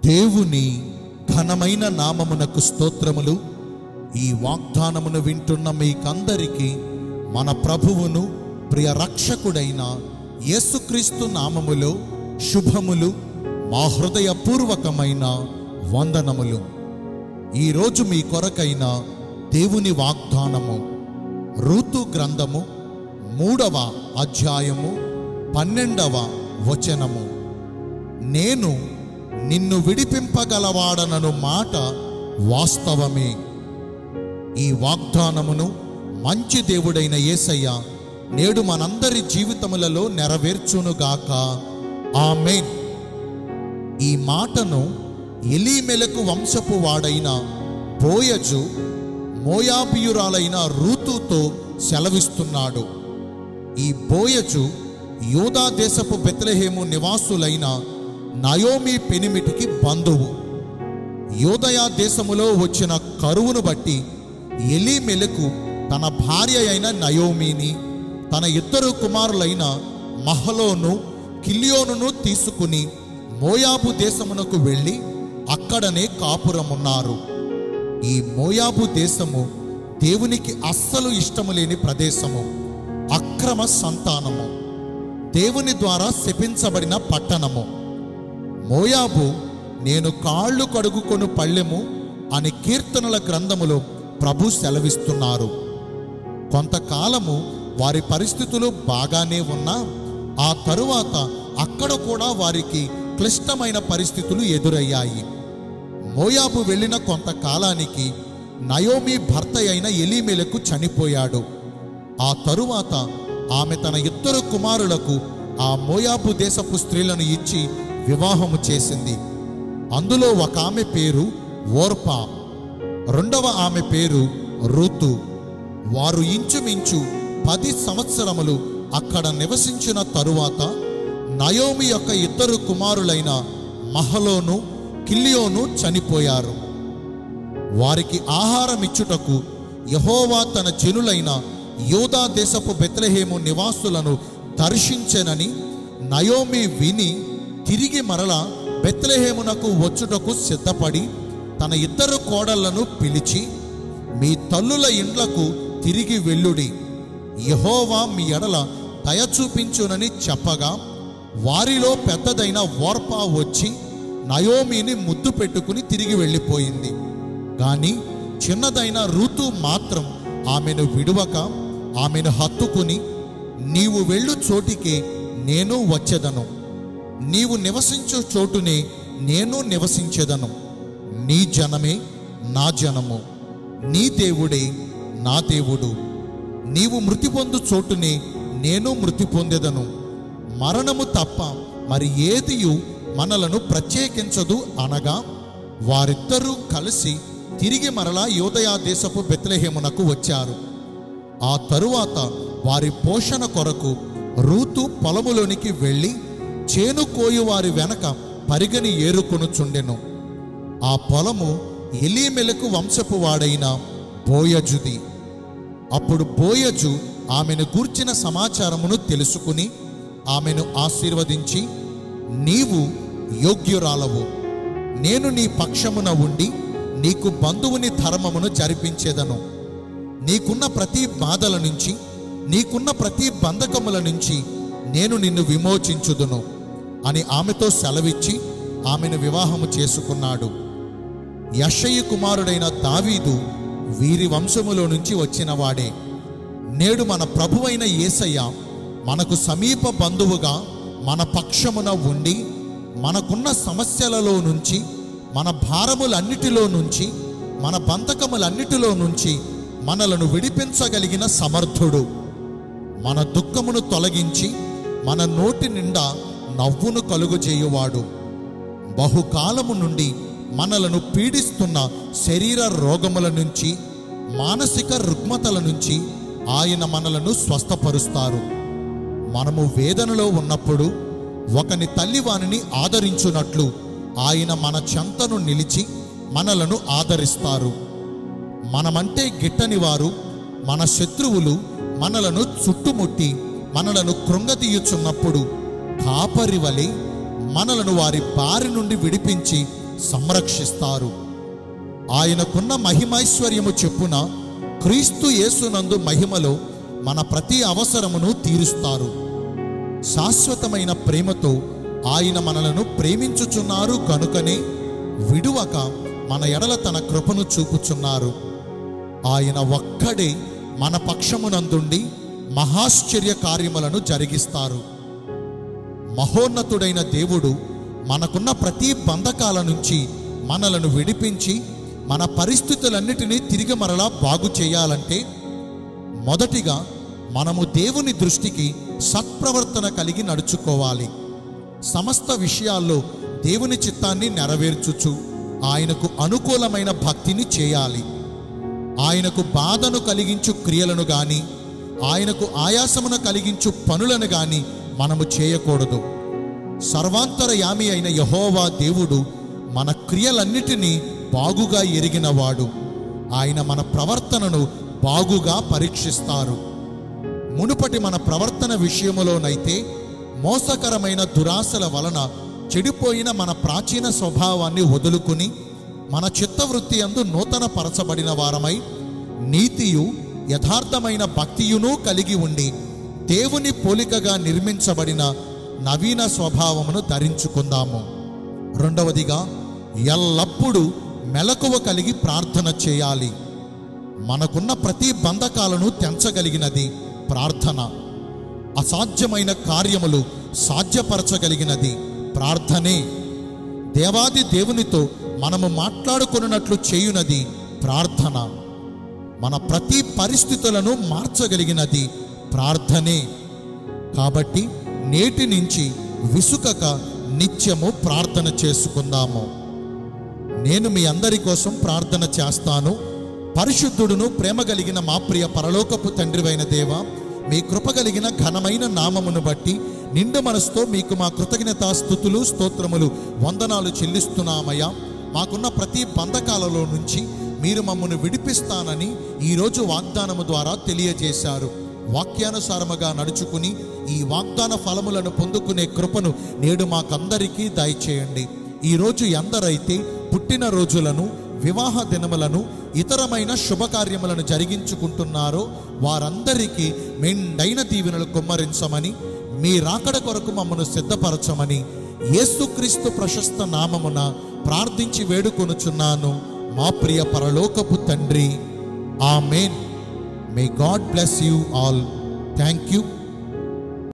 దేవుని ఘనమైన నామమునకు స్తోత్రములు ఈ వాగ్దానమును వింటున్న మీకందరికీ మన ప్రభువును ప్రియ రక్షకుడైన యేసుక్రీస్తు నామములో శుభములు మా హృదయపూర్వకమైన వందనములు ఈరోజు మీ కొరకైన దేవుని వాగ్దానము ఋతు గ్రంథము మూడవ అధ్యాయము పన్నెండవ వచనము నేను నిన్ను విడిపింపగలవాడనను మాట వాస్తవమే ఈ వాగ్దానమును మంచి దేవుడైన యేసయ్య నేడు మనందరి జీవితములలో నెరవేర్చునుగాక ఆమేన్ ఈ మాటను ఎలీమెలకు వంశపు వాడైన బోయజు మోయాబియురాలైన రూతుతో సెలవిస్తున్నాడు ఈ బోయజు యోధా దేశపు బెత్లెహేము నివాసులైన నయోమి పెనిమిటికి బంధువు యోదయ దేశములో వచ్చిన కరువును బట్టి ఎలీమెలకు తన భార్య అయిన నయోమిని తన ఇద్దరు కుమారులైన మహలోను కిలియోనును తీసుకుని మోయాబు దేశమునకు వెళ్ళి అక్కడనే కాపురమున్నారు ఈ మోయాబు దేశము దేవునికి అస్సలు ఇష్టము లేని ప్రదేశము అక్రమ సంతానము దేవుని ద్వారా శపించబడిన పట్టణము మోయాబు నేను కాళ్ళు కడుగుకొను పళ్ళెము అని కీర్తనల గ్రంథములో ప్రభు సెలవిస్తున్నారు కొంతకాలము వారి పరిస్థితులు బాగానే ఉన్నా ఆ తరువాత అక్కడ కూడా వారికి క్లిష్టమైన పరిస్థితులు ఎదురయ్యాయి మోయాబు వెళ్ళిన కొంతకాలానికి నయోమి భర్త అయిన ఎలీమెలకు చనిపోయాడు ఆ తరువాత ఆమె తన ఇద్దరు కుమారులకు ఆ మోయాబు దేశపు స్త్రీలను ఇచ్చి వివాహము చేసింది అందులో ఒక ఆమె పేరు ఓర్పా రెండవ ఆమె పేరు ఋతు వారు ఇంచుమించు పది సంవత్సరములు అక్కడ నివసించిన తరువాత నయోమి యొక్క ఇద్దరు కుమారులైన మహలోను కిల్లియోను చనిపోయారు వారికి ఆహారం ఇచ్చుటకు యహోవా తన జనులైన యోధా దేశపు బెత్లెహేము నివాసులను దర్శించెనని నయోమి విని తిరిగి మరల బెత్లెహేమునకు వచ్చుటకు సిద్ధపడి తన ఇద్దరు కోడళ్లను పిలిచి మీ తల్లుల ఇండ్లకు తిరిగి వెళ్ళుడి యహోవా మీ ఎడల దయ చూపించునని చెప్పగా వారిలో పెద్దదైన ఓర్పా వచ్చి నయోమిని ముద్దు పెట్టుకుని తిరిగి వెళ్ళిపోయింది కానీ చిన్నదైన ఋతు మాత్రం ఆమెను విడువక ఆమెను హత్తుకుని నీవు వెళ్ళు చోటికే నేను వచ్చేదను నీవు నివసించు చోటునే నేను నివసించేదను నీ జనమే నా జనము నీ దేవుడే నా దేవుడు నీవు మృతి పొందు చోటునే నేను మృతి పొందెదను మరణము తప్ప మరి ఏదియు మనలను ప్రత్యేకించదు అనగా వారిద్దరూ కలిసి తిరిగి మరలా యోదయా దేశపు బెత్లెహేమునకు వచ్చారు ఆ తరువాత వారి పోషణ కొరకు రూతు పొలములోనికి వెళ్ళి చేను కోయు వారి వెనక పరిగని ఏరుకొనుచుండెను ఆ పొలము ఎలీమెలకు వంశపు వాడైన బోయజుది అప్పుడు బోయజు ఆమెను గూర్చిన సమాచారమును తెలుసుకుని ఆమెను ఆశీర్వదించి నీవు యోగ్యురాలవు నేను నీ పక్షమున ఉండి నీకు బంధువుని ధర్మమును జరిపించేదను నీకున్న ప్రతి బాధల నుంచి నీకున్న ప్రతి బంధకముల నుంచి నేను నిన్ను విమోచించుదును అని ఆమెతో సెలవిచ్చి ఆమెను వివాహము చేసుకున్నాడు యషయ్య కుమారుడైన దావీదు వీరి వంశములో నుంచి వచ్చినవాడే నేడు మన ప్రభువైన యేసయ్య మనకు సమీప బంధువుగా మన పక్షమున ఉండి మనకున్న సమస్యలలో నుంచి మన భారములన్నిటిలో నుంచి మన బంధకములన్నిటిలో నుంచి మనలను విడిపించగలిగిన సమర్థుడు మన దుఃఖమును తొలగించి మన నోటి నిండా నవ్వును కలుగుచేయువాడు బహుకాలము నుండి మనలను పీడిస్తున్న శరీర రోగముల నుంచి మానసిక రుగ్మతల నుంచి ఆయన మనలను స్వస్థపరుస్తారు మనము వేదనలో ఉన్నప్పుడు ఒకని తల్లి వానిని ఆదరించున్నట్లు ఆయన మన చెంతను నిలిచి మనలను ఆదరిస్తారు మనమంటే గిట్టని వారు మన శత్రువులు మనలను చుట్టుముట్టి మనలను కృంగతీయుచున్నప్పుడు కాపరి వలె మనలను వారి బారి నుండి విడిపించి సంరక్షిస్తారు ఆయనకున్న మహిమైశ్వర్యము చెప్పున క్రీస్తు యేసునందు మహిమలో మన ప్రతి అవసరమును తీరుస్తారు శాశ్వతమైన ప్రేమతో ఆయన మనలను ప్రేమించుచున్నారు కనుకనే విడువక మన ఎడల తన కృపను చూపుచున్నారు ఆయన ఒక్కడే మన పక్షమునందుండి మహాశ్చర్య కార్యములను జరిగిస్తారు మహోన్నతుడైన దేవుడు మనకున్న ప్రతి బంధకాల నుంచి మనలను విడిపించి మన పరిస్థితులన్నిటినీ తిరిగి మరలా బాగు చేయాలంటే మొదటిగా మనము దేవుని దృష్టికి సత్ప్రవర్తన కలిగి నడుచుకోవాలి సమస్త విషయాల్లో దేవుని చిత్తాన్ని నెరవేర్చుచు ఆయనకు అనుకూలమైన భక్తిని చేయాలి ఆయనకు బాధను కలిగించు క్రియలను గాని ఆయనకు ఆయాసమును కలిగించు పనులను గాని మనము చేయకూడదు సర్వాంతరయామి అయిన యహోవా దేవుడు మన క్రియలన్నిటినీ బాగుగా ఎరిగినవాడు ఆయన మన ప్రవర్తనను బాగుగా పరీక్షిస్తారు మునుపటి మన ప్రవర్తన విషయములోనైతే మోసకరమైన దురాశల వలన చెడిపోయిన మన ప్రాచీన స్వభావాన్ని వదులుకుని మన చిత్తవృత్తి అందు నూతన పరచబడిన వారమై నీతియు యథార్థమైన భక్తియును కలిగి ఉండి దేవుని పోలికగా నిర్మించబడిన నవీన స్వభావమును ధరించుకుందాము రెండవదిగా ఎల్లప్పుడూ మెలకువ కలిగి ప్రార్థన చేయాలి మనకున్న ప్రతి బంధకాలను తెంచగలిగినది ప్రార్థన అసాధ్యమైన కార్యములు సాధ్యపరచగలిగినది ప్రార్థనే దేవాది దేవునితో మనము మాట్లాడుకున్నట్లు చేయునది ప్రార్థన మన ప్రతి పరిస్థితులను మార్చగలిగినది ప్రార్థనే కాబట్టి నేటి నుంచి విసుకక నిత్యము ప్రార్థన చేసుకుందాము నేను మీ అందరి కోసం ప్రార్థన చేస్తాను పరిశుద్ధుడును ప్రేమ కలిగిన మా ప్రియ పరలోకపు తండ్రివైన దేవ మీ కృప కలిగిన ఘనమైన నామమును బట్టి నిండు మనసుతో మీకు మా కృతజ్ఞతా స్థుతులు స్తోత్రములు వందనాలు చెల్లిస్తున్నామయ్యా మాకున్న ప్రతి బంధకాలలో నుంచి మీరు మమ్మను విడిపిస్తానని ఈరోజు వాగ్దానము ద్వారా తెలియజేశారు వాక్యానుసారముగా నడుచుకుని ఈ వాగ్దాన ఫలములను పొందుకునే కృపను నేడు మాకందరికీ దయచేయండి ఈరోజు ఎందరైతే పుట్టిన రోజులను వివాహ దినములను ఇతరమైన శుభకార్యములను జరిగించుకుంటున్నారో వారందరికీ మెండైన దీవెనలు కుమ్మరించమని మీ రాకడ కొరకు మమ్మను సిద్ధపరచమని యేసుక్రీస్తు ప్రశస్త నామమున ప్రార్థించి వేడుకొనుచున్నాను మా ప్రియ పరలోకపు తండ్రి amen may God bless you all thank you